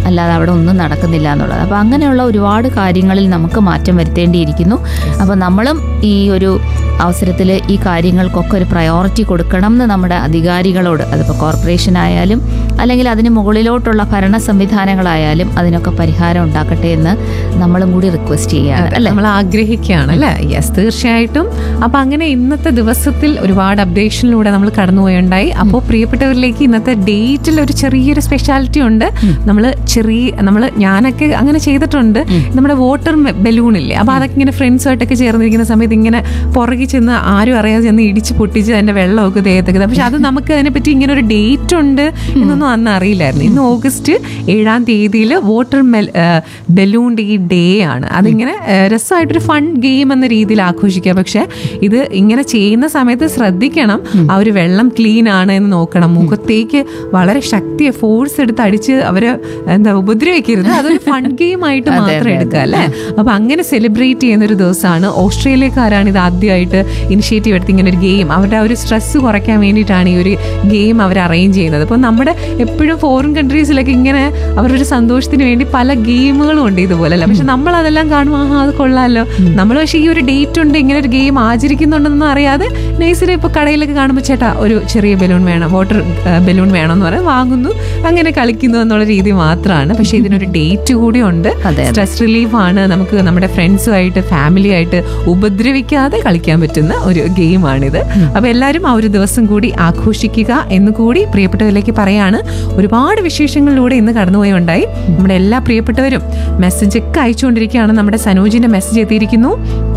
അല്ലാതെ അവിടെ ഒന്നും നടക്കുന്നില്ല എന്നുള്ളത് അപ്പോൾ അങ്ങനെയുള്ള ഒരുപാട് കാര്യങ്ങളിൽ നമുക്ക് മാറ്റം വരുത്തേണ്ടിയിരിക്കുന്നു അപ്പോൾ നമ്മളും ഈ ഒരു അവസരത്തിൽ ഈ കാര്യങ്ങൾക്കൊക്കെ ഒരു പ്രയോറിറ്റി കൊടുക്കണം എന്ന് നമ്മുടെ അധികാരികളോട് അതിപ്പോൾ കോർപ്പറേഷൻ ആയാലും അല്ലെങ്കിൽ അതിന് മുകളിലോട്ടുള്ള ഭരണ സംവിധാനങ്ങളായാലും അതിനൊക്കെ പരിഹാരം ഉണ്ടാക്കട്ടെ എന്ന് നമ്മളും കൂടി റിക്വസ്റ്റ് ചെയ്യുകയാണ് അല്ലേ നമ്മൾ ആഗ്രഹിക്കുകയാണ് അല്ലേ യെസ് തീർച്ചയായിട്ടും അപ്പൊ അങ്ങനെ ഇന്നത്തെ ദിവസത്തിൽ ഒരുപാട് അപ്ഡേഷനിലൂടെ നമ്മൾ കടന്നുപോയുണ്ടായി അപ്പോൾ പ്രിയപ്പെട്ടവരിലേക്ക് ഇന്നത്തെ ഡേറ്റിൽ ഒരു ചെറിയൊരു സ്പെഷ്യാലിറ്റി ഉണ്ട് നമ്മൾ ചെറിയ നമ്മൾ ഞാനൊക്കെ അങ്ങനെ ചെയ്തിട്ടുണ്ട് നമ്മുടെ വാട്ടർ ബലൂൺ ഇല്ലേ അപ്പൊ അതൊക്കെ ഇങ്ങനെ ഫ്രണ്ട്സുമായിട്ടൊക്കെ ചേർന്നിരിക്കുന്ന സമയത്ത് ഇങ്ങനെ പുറകിൽ ചെന്ന് ആരും അറിയാതെ ചെന്ന് ഇടിച്ച് പൊട്ടിച്ച് അതിന്റെ വെള്ളമൊക്കെ ദേഹത്തൊക്കെ പക്ഷെ അത് നമുക്ക് അതിനെപ്പറ്റി ഇങ്ങനെ ഒരു ഡേറ്റ് ഉണ്ട് എന്നൊന്നും അന്ന് അറിയില്ലായിരുന്നു ഇന്ന് ഓഗസ്റ്റ് ഏഴാം തീയതിയിൽ വാട്ടർ ബലൂണിന്റെ ഈ ഡേ ആണ് അതിങ്ങനെ ഏഹ്, രസമായിട്ടൊരു ഫൺ ഗെയിം എന്ന രീതിയിൽ ആഘോഷിക്കുക പക്ഷെ ഇത് ഇങ്ങനെ ചെയ്യുന്ന സമയത്ത് ശ്രദ്ധിക്കണം ആ ഒരു വെള്ളം ക്ലീൻ ആണ് എന്ന് നോക്കണം മുഖത്തേക്ക് വളരെ ശക്തിയെ ഫോഴ്സ് എടുത്ത് അടിച്ച് അവരെ എന്താ ഉപദ്രവിക്കരുത് അതൊരു ഫൺ ഗെയിം ആയിട്ട് മാത്രം എടുക്കുക അല്ലേ അപ്പൊ അങ്ങനെ സെലിബ്രേറ്റ് ചെയ്യുന്ന ഒരു ദിവസമാണ് ഓസ്ട്രേലിയക്കാരാണ് ഇത് ആദ്യമായിട്ട് ഇനിഷ്യേറ്റീവ് എടുത്ത് ഇങ്ങനെ ഒരു ഗെയിം അവരുടെ ആ ഒരു സ്ട്രെസ് കുറയ്ക്കാൻ വേണ്ടിയിട്ടാണ് ഈ ഒരു ഗെയിം അവർ അറേഞ്ച് ചെയ്യുന്നത് അപ്പോൾ നമ്മുടെ എപ്പോഴും ഫോറിൻ കൺട്രീസിലൊക്കെ ഇങ്ങനെ അവരുടെ ഒരു സന്തോഷത്തിന് വേണ്ടി പല ഗെയിമുകളും ഉണ്ട് ഇതുപോലെ അല്ല പക്ഷെ നമ്മൾ അതെല്ലാം കാണുമ്പോൾ ആഹാ അത് കൊള്ളാമല്ലോ നമ്മൾ പക്ഷേ ഈ ഒരു ഡേറ്റ് ഉണ്ട് ഇങ്ങനെ ഒരു ഗെയിം ആചരിക്കുന്നുണ്ടെന്നൊന്നും അറിയാതെ നൈസിൽ ഇപ്പോൾ കടയിലൊക്കെ കാണുമ്പോൾ ചേട്ടാ ഒരു ചെറിയ ബലൂൺ വേണം വാട്ടർ ബലൂൺ വേണം എന്ന് പറയാൻ വാങ്ങുന്നു അങ്ങനെ കളിക്കുന്നു എന്നുള്ള രീതി മാത്രമാണ് പക്ഷെ ഇതിനൊരു ഡേറ്റ് കൂടി ഉണ്ട് അതെ, സ്ട്രെസ് റിലീഫ് ആണ് നമുക്ക് നമ്മുടെ ഫ്രണ്ട്സുമായിട്ട് ഫാമിലി ആയിട്ട് ഉപദ്രവിക്കാതെ കളിക്കാൻ പറ്റുന്ന ഒരു ഗെയിമാണിത് അപ്പൊ എല്ലാവരും ആ ഒരു ദിവസം കൂടി ആഘോഷിക്കുക എന്ന് കൂടി പ്രിയപ്പെട്ടവരിലേക്ക് പറയാണ് ഒരുപാട് വിശേഷങ്ങളിലൂടെ ഇന്ന് കടന്നുപോയി ഉണ്ടായി നമ്മുടെ എല്ലാ പ്രിയപ്പെട്ടവരും മെസ്സേജ് ഒക്കെ അയച്ചുകൊണ്ടിരിക്കുകയാണ് നമ്മുടെ സനോജിന്റെ മെസ്സേജ് എത്തിയിരിക്കുന്നു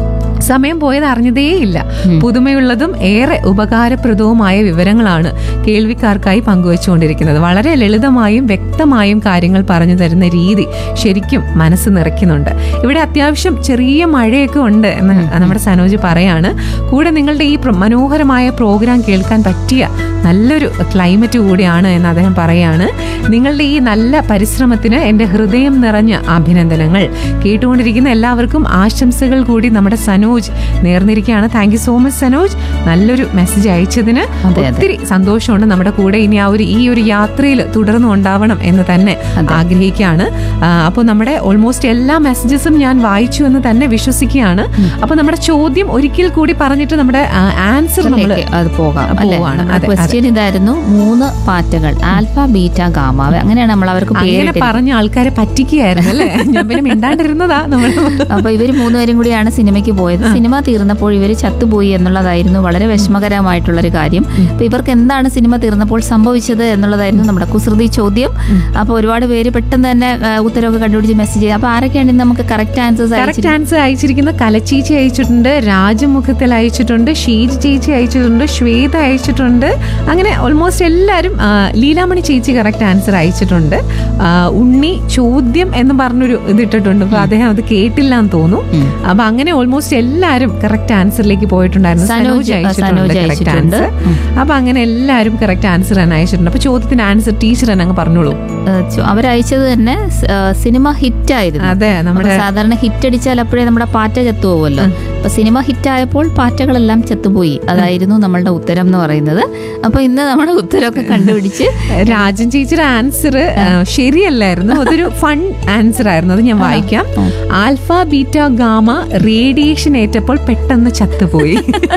സമയം പോയത് അറിഞ്ഞതേയില്ല പുതുമയുള്ളതും ഏറെ ഉപകാരപ്രദവുമായ വിവരങ്ങളാണ് കേൾവിക്കാർക്കായി പങ്കുവച്ചുകൊണ്ടിരിക്കുന്നത് വളരെ ലളിതമായും വ്യക്തമായും കാര്യങ്ങൾ പറഞ്ഞു തരുന്ന രീതി ശരിക്കും മനസ്സ് നിറയ്ക്കുന്നുണ്ട് ഇവിടെ അത്യാവശ്യം ചെറിയ മഴയൊക്കെ ഉണ്ട് എന്ന് നമ്മുടെ സനോജ് പറയാണ് കൂടെ നിങ്ങളുടെ ഈ പ്ര- മനോഹരമായ പ്രോഗ്രാം കേൾക്കാൻ പറ്റിയ നല്ലൊരു ക്ലൈമറ്റ് കൂടിയാണ് എന്ന് അദ്ദേഹം പറയാണ് നിങ്ങളുടെ ഈ നല്ല പരിശ്രമത്തിന് എൻ്റെ ഹൃദയം നിറഞ്ഞ അഭിനന്ദനങ്ങൾ കേട്ടുകൊണ്ടിരിക്കുന്ന എല്ലാവർക്കും ആശംസകൾ കൂടി നമ്മുടെ സനോജ് നേർന്നിരിക്കുകയാണ് thank you so much Sanoj നല്ലൊരു മെസ്സേജ് അയച്ചതിന് അതെ. ഒത്തിരി സന്തോഷമുണ്ട് നമ്മുടെ കൂടെ ഇനി ആ ഒരു ഈ ഒരു യാത്രയിൽ തുടർന്ന് ഉണ്ടാവണം എന്ന് തന്നെ ആഗ്രഹിക്കുകയാണ് അപ്പോൾ നമ്മുടെ ഓൾമോസ്റ്റ് എല്ലാ മെസ്സേജസും ഞാൻ വായിച്ചു എന്ന് തന്നെ വിശ്വസിക്കുകയാണ് അപ്പോൾ നമ്മുടെ ചോദ്യം ഒരിക്കൽ കൂടി പറഞ്ഞിട്ട് നമ്മുടെ ആൻസർ നമ്മൾ ലേക്ക് അത് പോകാം അല്ലേ പോവാണ്. നമ്മുടെ അതെ, ക്വസ്റ്റ്യൻ ഇതായിരുന്നു മൂന്ന് പാറ്റകൾ ആൽഫ ബീറ്റ ഗാമ അങ്ങനെയാണ് നമ്മൾ അവർക്ക് അങ്ങനെ പേരിട്ട് പറഞ്ഞ ആൾക്കാരെ പറ്റിക്കുകയായിരുന്നു അല്ലേ ഞാൻ പിന്നെ മിണ്ടാണ്ടിരുന്നതാ നമ്മൾ അപ്പൊ ഇവര് മൂന്നുപേരും കൂടിയാണ് സിനിമയ്ക്ക് പോയത് സിനിമ തീർന്നപ്പോൾ ഇവര് ചത്തുപോയി എന്നുള്ളതായിരുന്നു വളരെ വിഷമകരമായിട്ടുള്ള ഒരു കാര്യം അപ്പൊ ഇവർക്ക് എന്താണ് സിനിമ തീർന്നപ്പോൾ സംഭവിച്ചത് എന്നുള്ളതായിരുന്നു നമ്മുടെ കുസൃതി ചോദ്യം അപ്പൊ ഒരുപാട് പേര് പെട്ടെന്ന് തന്നെ ആ, ഉത്തരവൊക്കെ കണ്ടുപിടിച്ച് മെസ്സേജ് ചെയ്തു അപ്പൊ ആരൊക്കെയാണ് ഇന്ന് നമുക്ക് കറക്റ്റ് ആൻസേഴ്സ് കറക്റ്റ് ആൻസർ അയച്ചിരിക്കുന്ന കലച്ചേച്ചി അയച്ചിട്ടുണ്ട് രാജമുഖത്തിൽ അയച്ചിട്ടുണ്ട് ഷീജ ചേച്ചി അയച്ചിട്ടുണ്ട് ശ്വേത അയച്ചിട്ടുണ്ട് അങ്ങനെ ഓൾമോസ്റ്റ് എല്ലാവരും ആ, ലീലാമണി ചേച്ചി കറക്റ്റ് ആൻസർ അയച്ചിട്ടുണ്ട് ആ, ഉണ്ണി ചോദ്യം എന്ന് പറഞ്ഞൊരു ഇതിട്ടിട്ടുണ്ട് അപ്പൊ അദ്ദേഹം അത് കേട്ടില്ല എന്ന് തോന്നുന്നു അപ്പൊ അങ്ങനെ ഓൾമോസ്റ്റ് എല്ലാവരും കറക്റ്റ് ആൻസറിലേക്ക് പോയിട്ടുണ്ടായിരുന്നു സനോജ്, സനോജ് അയച്ചിട്ടുണ്ട് സനോജ് correct അയച്ചിട്ടുണ്ട്. answer. അപ്പൊ അങ്ങനെ എല്ലാവരും കറക്റ്റ് ആൻസർ തന്നെ അയച്ചിട്ടുണ്ട് അപ്പൊ ചോദ്യത്തിന് ആൻസർ ടീച്ചർ തന്നെ അങ്ങ് പറഞ്ഞോളൂ അവരയച്ചത് തന്നെ സ്- ആ, സിനിമ ഹിറ്റ് ആയിരുന്നു അതെ നമ്മുടെ അപ്പൊ സാധാരണ ഹിറ്റ് അടിച്ചാൽ അപ്പോഴേ നമ്മുടെ പാറ്റ ചത്തുപോകുമല്ലോ അപ്പൊ സിനിമ ഹിറ്റ് ആയപ്പോൾ പാറ്റകളെല്ലാം ചത്തുപോയി അതായിരുന്നു നമ്മളുടെ ഉത്തരം എന്ന് പറയുന്നത് അപ്പൊ ഇന്ന് നമ്മുടെ ഉത്തരമൊക്കെ കണ്ടുപിടിച്ച് രാജൻ ചേച്ചിയുടെ ആൻസർ ശരിയല്ലായിരുന്നു അതൊരു ഫൺ ആൻസർ ആയിരുന്നു അത് ഞാൻ വായിക്കാം ആൽഫ ബീറ്റ ഗാമ റേഡിയേഷൻ ഏറ്റപ്പോൾ പെട്ടെന്ന് ചത്തുപോയി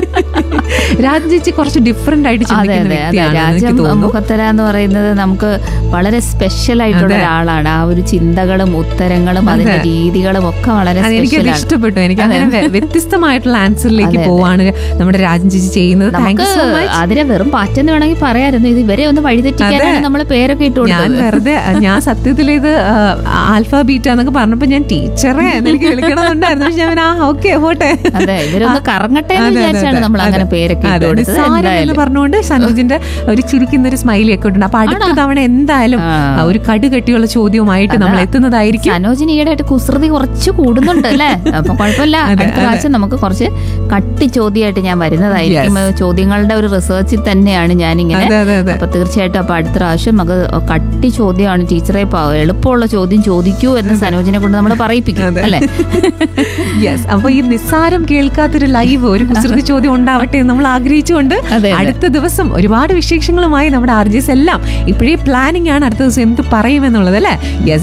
രാജൻ ചേച്ചി കുറച്ച് ഡിഫറെന്റ് ആയിട്ട് അതെ ചിന്തിക്കുന്ന അതെ അതെ വ്യക്തിയാണ് എനിക്ക് രാജം തോന്നുന്നു മുഖത്തര എന്ന് പറയുന്നത് നമുക്ക് വളരെ സ്പെഷ്യൽ ആയിട്ടുള്ള ഒരാളാണ് ആ ഒരു ചിന്തകളും ഉത്തരങ്ങളും അതിന്റെ രീതികളും ഒക്കെ വളരെ അതെനിക്കത് സ്പെഷ്യലാണ് ഇഷ്ടപ്പെട്ടു എനിക്ക് അങ്ങനെ വ്യ- വ്യത്യസ്തമായിട്ടുള്ള ആൻസറിലേക്ക് പോവാണ് നമ്മുടെ രാജൻ ചേച്ചി ചെയ്യുന്നത് താങ്ക് യു നമുക്ക് സോ മച്ച് അതിനെ വെറും പാറ്റെന്ന് വേണമെങ്കിൽ പറയാമായിരുന്നു ഇത് ഇവരെ ഒന്ന് വഴിതെറ്റിക്കാനാണ് നമ്മൾ പേരൊക്കെ ഇട്ട് ഞാൻ കൊടുത്തത് വെറുതെ ഞാൻ സത്യത്തിൽ ഇത് ആൽഫ ബീറ്റ എന്നൊക്കെ പറഞ്ഞപ്പോ ഞാൻ ടീച്ചറെ എനിക്ക് വിളിക്കണമെന്നുണ്ടായിരുന്നു പക്ഷെ ഞാൻ ആ ഓക്കെ പോട്ടെ അതെ ഇവരൊന്ന് കറങ്ങട്ടെ എന്ന് അതെ, അതെ, വിചാരിച്ചാണ് അതെ. നമ്മൾ അങ്ങനെ അതെ. പേരൊക്കെ ഇട്ട് അതെ, കൊടുത്തത് നിസ്സാരം എന്ന് എന്തായാലും പറഞ്ഞുകൊണ്ട് സനോജിന്റെ ഒരു ചിരിക്കുന്ന ഒരു സ്മൈലി ഒക്കെ ഉണ്ട് അപ്പൊ അടുത്ത തവണ എന്തായാലും ആ. ആ, ഒരു കടു കെട്ടിയുള്ള ചോദ്യവുമായിട്ട് നമ്മൾ എത്തുന്നതായിരിക്കും സനോജിന് ഈയിടെയായിട്ട് കുസൃതി കുറച്ച് കൂടുന്നുണ്ട് അല്ലേ അപ്പൊ കുഴപ്പമില്ല അടുത്ത പ്രാവശ്യം നമുക്ക് കുറച്ച് കട്ടി ചോദ്യമായിട്ട് ഞാൻ വരുന്നതായിരിക്കും ചോദ്യങ്ങളുടെ ഒരു റിസർച്ചിൽ തന്നെയാണ് ഞാനിങ്ങനെ അതെ അതെ അതെ അപ്പൊ തീർച്ചയായിട്ടും അപ്പൊ അടുത്ത പ്രാവശ്യം നമുക്ക് കട്ടി ചോദ്യമാണ് ടീച്ചറെ പ- എളുപ്പമുള്ള ചോദ്യം ചോദിക്കൂ എന്ന് സനോജിനെ കൊണ്ട് നമ്മൾ പറയിപ്പിക്കും അല്ലെ യെസ് അപ്പൊ ഈ നിസ്സാരം കേൾക്കാത്തൊരു ലൈവ് ഒരു കുസൃതി ചോദ്യം ഉണ്ടാവട്ടെ എന്ന് നമ്മൾ ആഗ്രഹിച്ചുകൊണ്ട് അതെ. അടുത്ത ദിവസം ഒരുപാട് വിശേഷങ്ങളുമായി നമ്മുടെ ആർജിസ് എല്ലാം ഇപ്പോഴേ പ്ലാനിങ് ആണ് അടുത്ത ദിവസം എന്ത് പറയുമെന്നുള്ളത് അല്ലേ യെസ്